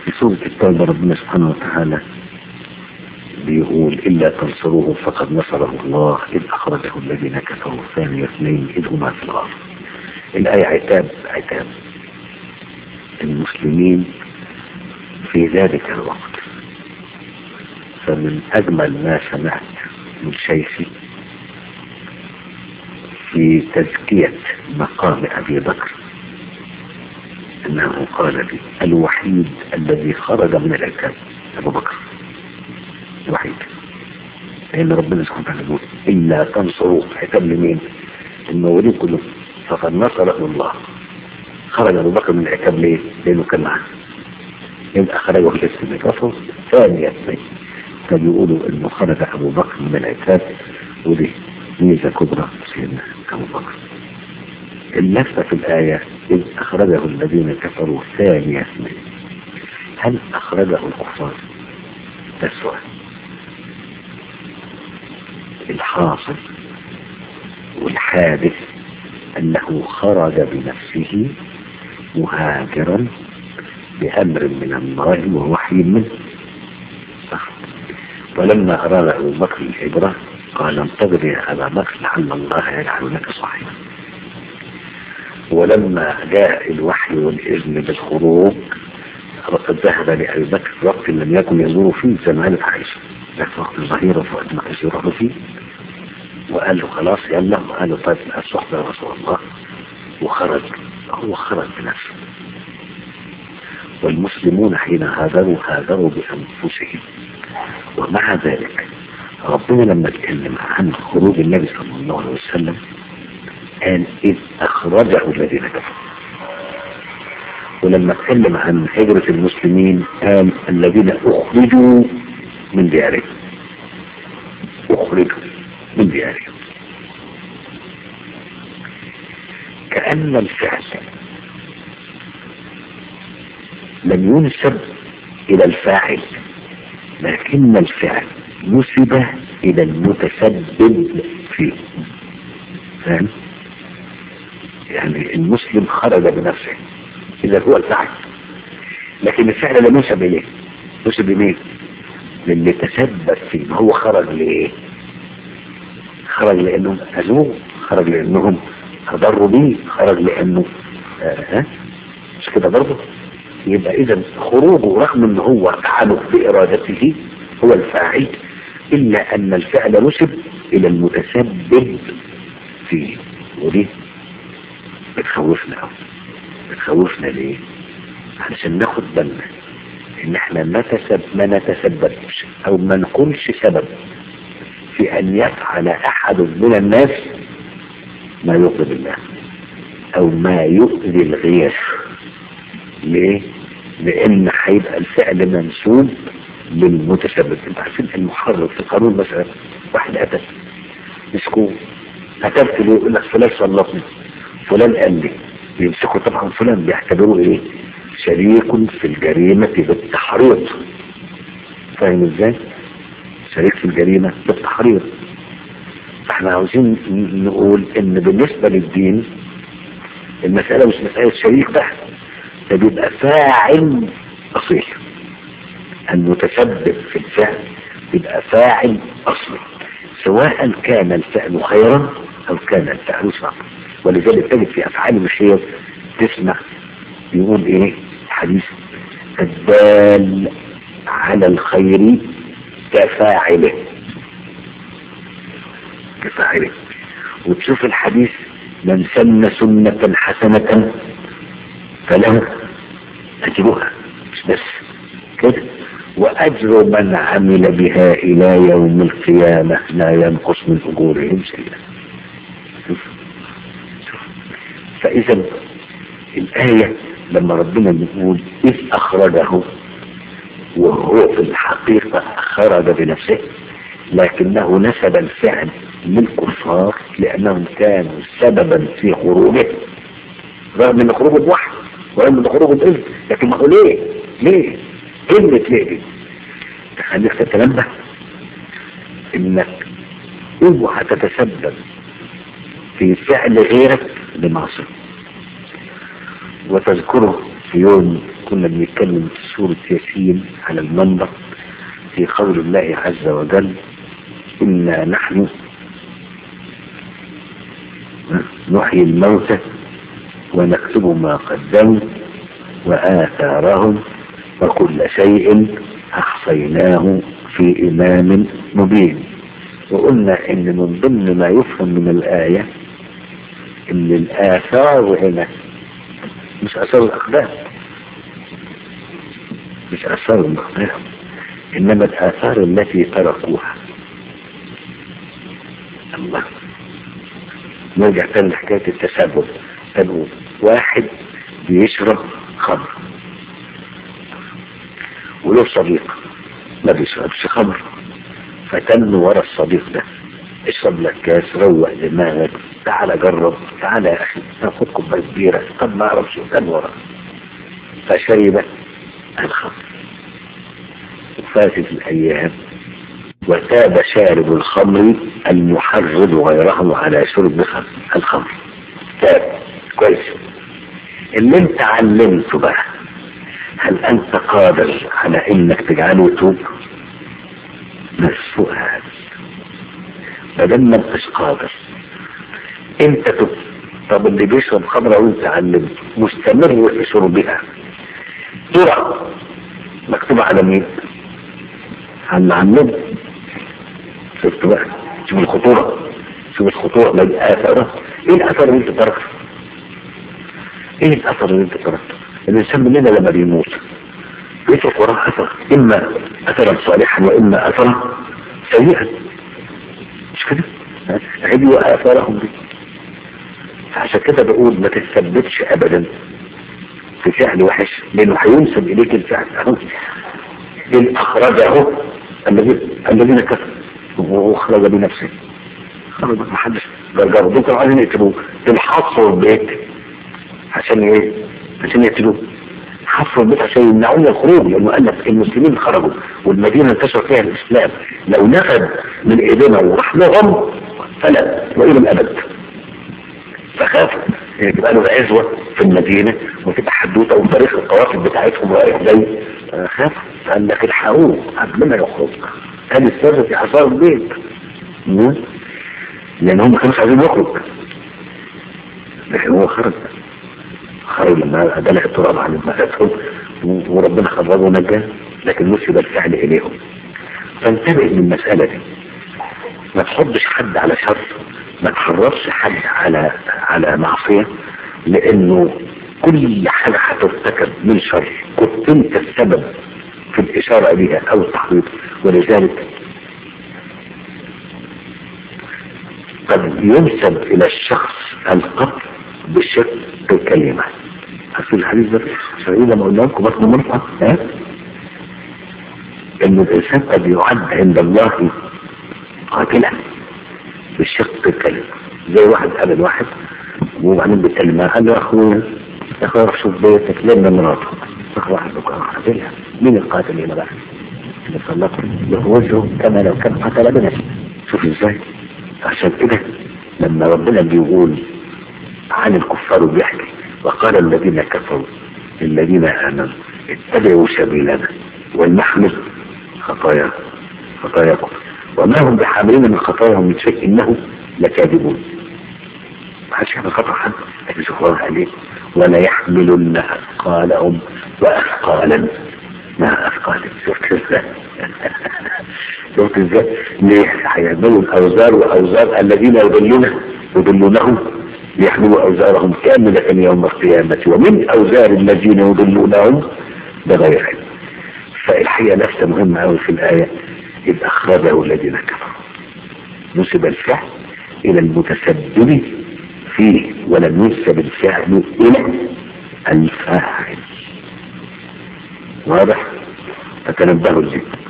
في سورة التوبة ربنا سبحانه وتعالى بيقول إلا تنصروه فقد نصره الله إذ أخرجه الذين كفروا ثاني اثنين إذ هما في الغار الآية عتاب عتاب المسلمين في ذلك الوقت فمن أجمل ما سمعت من شيخي في تزكية مقام أبي بكر أنه قال لي الوحيد الذي خرج من العتاب أبو بكر الوحيد لأن ربنا سبحانه وتعالى يقول إلا تنصروا عتاب لمين؟ المواليد كلهم فقد نصره الله خرج أبو بكر من العتاب ليه؟ لأنه كان معه يبقى خرجه في الاسم كفر ثانية اثنين فبيقولوا انه خرج ابو بكر من العتاب ودي ميزة كبرى سيدنا ابو بكر اللفة في الآية إذ أخرجه الذين كفروا ثانية اثنين هل أخرجه الكفار؟ ده السؤال الحاصل والحادث أنه خرج بنفسه مهاجرا بأمر من الله ووحي منه صح ولما أراد أبو بكر الهجرة قال انتظر يا أبا بكر لعل الله يجعل لك صاحبا ولما جاء الوحي والإذن بالخروج ذهب لأبي بكر وقت لم يكن يزور فيه زمان عائشة ذاك وقت الظهيرة في وقت ما كانش يروح فيه وقال له خلاص يلا وقال له طيب الصحبة يا رسول الله وخرج هو خرج بنفسه والمسلمون حين هاجروا هاجروا بأنفسهم ومع ذلك ربنا لما اتكلم عن خروج النبي صلى الله عليه وسلم قال إذ أخرجه الذين كفروا ولما اتكلم عن هجرة المسلمين قال الذين أخرجوا من ديارهم أخرجوا من ديارهم كأن الفعل لم ينسب إلى الفاعل لكن الفعل نسب إلى المتسبب فيه فاهم؟ يعني المسلم خرج بنفسه إذا هو الفاعل لكن الفعل لم ينسب إليه نسب لمين؟ للي تسبب فيه ما هو خرج لإيه؟ خرج لأنهم أذوه خرج لأنهم أضروا بيه خرج لأنه آه ها مش كده برضه يبقى إذا خروجه رغم أن هو فعله بإرادته هو الفاعل إلا أن الفعل نسب إلى المتسبب فيه ودي بتخوفنا أوي بتخوفنا ليه؟ علشان ناخد بالنا إن إحنا ما, تسب ما نتسببش أو ما نكونش سبب في أن يفعل أحد من الناس ما يغضب الله أو ما يؤذي الغير ليه؟ لأن هيبقى الفعل منسوب للمتسبب انت عارفين المحرر في القانون مثلا واحد قتل مسكوه قتلت ليه يقول لك فلان صلتني فلان قال لي يمسكوا طبعا فلان بيعتبروه ايه شريك في الجريمة بالتحريض فاهم ازاي شريك في الجريمة بالتحريض فاحنا عاوزين نقول ان بالنسبة للدين المسألة مش مسألة شريك بقى ده بيبقى فاعل اصيل المتسبب في الفعل يبقى فاعل اصلي سواء كان الفعل خيرا او كان الفعل شرا ولذلك تجد في افعال الخير تسمع يقول ايه حديث الدال على الخير كفاعله كفاعله وتشوف الحديث من سن سنة حسنة فله أجرها مش بس كده وأجر من عمل بها إلى يوم القيامة لا ينقص من أجورهم شيئا فإذا الآية لما ربنا بيقول إذ أخرجه وهو في الحقيقة خرج بنفسه لكنه نسب الفعل للكفار لأنهم كانوا سببا في خروجه رغم ان خروجه بوحي ورغم ان خروجه بإذن لكن ما هو ليه؟ ليه؟ كلمة ليه دي؟ تخليك تتنبه انك اوعى تتسبب في فعل غيرك بمعصية وتذكره في يوم كنا بنتكلم في سورة ياسين على المنبر في قول الله عز وجل إنا نحن نحيي الموتى ونكتب ما قدموا وآثارهم وكل شيء أحصيناه في إمام مبين وقلنا إن من ضمن ما يفهم من الآية إن الآثار هنا مش أثار الأقدام مش أثار الأقدام إنما الآثار التي تركوها الله نرجع تاني لحكاية التسبب تنقول واحد بيشرب خمر وله صديق ما بيشربش خمر فتن ورا الصديق ده اشرب لك كاس روق دماغك تعال جرب تعال يا اخي تاخد كوبايه كبيره طب ما اعرفش كان ورا فشرب الخمر وفاتت الايام وتاب شارب الخمر المحرض غيره على شرب الخمر تاب كويس اللي انت علمته بقى هل انت قادر على انك تجعله يتوب السؤال ما دام ما انتش قادر انت تب طب اللي بيشرب خمره وانت علمته مستمر في شربها ترى مكتوبة على مين؟ على اللي علمه شفت بقى شوف الخطورة شوف الخطورة ما الآثار ايه الأثر اللي انت تركته؟ ايه الأثر اللي انت تركته؟ الإنسان مننا لما بيموت يترك وراه أثر إما أثرا صالحا وإما أثرا سيئا مش كده؟ عدوا آثارهم دي فعشان كده بقول ما تتثبتش أبدا في فعل وحش لأنه هينسب إليك الفعل أهو إن أخرجه الذين كفروا وهو خرج بنفسه خرج ما حدش جرجره دول كانوا عايزين يقتلوه دول حصروا البيت عشان ايه؟ عشان يقتلوه حصروا البيت عشان يمنعوا الخروج لانه قال لك المسلمين خرجوا والمدينه انتشر فيها الاسلام لو نفذ من ايدينا وراح لهم فلا والى الابد فخافوا يعني تبقى له عزوه في المدينه وتبقى حدوته وتاريخ القوافل بتاعتهم رايح جاي خافوا قال لك الحقوه قبل ما يخرج كان السر في حصار البيت لان هم كانوا عايزين يخرج لكن هو خرج خرج لما دلق التراب عن مكاتهم وربنا خرجه ونجاه لكن نسب الفعل اليهم فانتبه من المسألة دي ما تحضش حد على شر ما تحرصش حد على على معصية لانه كل حاجة هترتكب من شر كنت انت السبب في الاشارة بها او التحريض ولذلك قد ينسب الى الشخص القتل بشق الكلمة أصل الحديث ده شرعي لما قلنا لكم بطن مرفع ها ان الانسان قد يعد عند الله قاتلا بشق الكلمة زي واحد قابل واحد وبعدين بيتكلم معاه قال له يا اخويا يا اخويا روح شوف بيتك لم مراتك اخ واحد بكره قاتلها مين القاتل هنا بقى؟ اللي صلته يخرجه كما لو كان قتل بنفسه شوف ازاي عشان كده لما ربنا بيقول عن الكفار بيحكي وقال الذين كفروا للذين امنوا اتبعوا سبيلنا ولنحمل خطايا خطاياكم وما هم بحاملين من خطاياهم من شيء انه لكاذبون ما حدش يعمل خطا حد لكن شوف الله عليه ولا يحملن اثقالهم واثقالا ما اثقالهم شفت ازاي شفت ازاي ليه هيعملوا الاوزار واوزار الذين يضلون يضلونهم ليحملوا أوزارهم كاملة يوم القيامة ومن أوزار الذين يضلونهم بغير علم فالحقيقة نفسها مهمة أوي في الآية إذ أخرجه الذين كفروا نسب الفعل إلى المتسبب فيه ولم ينسب الفعل إلى الفاعل واضح فتنبهوا لذلك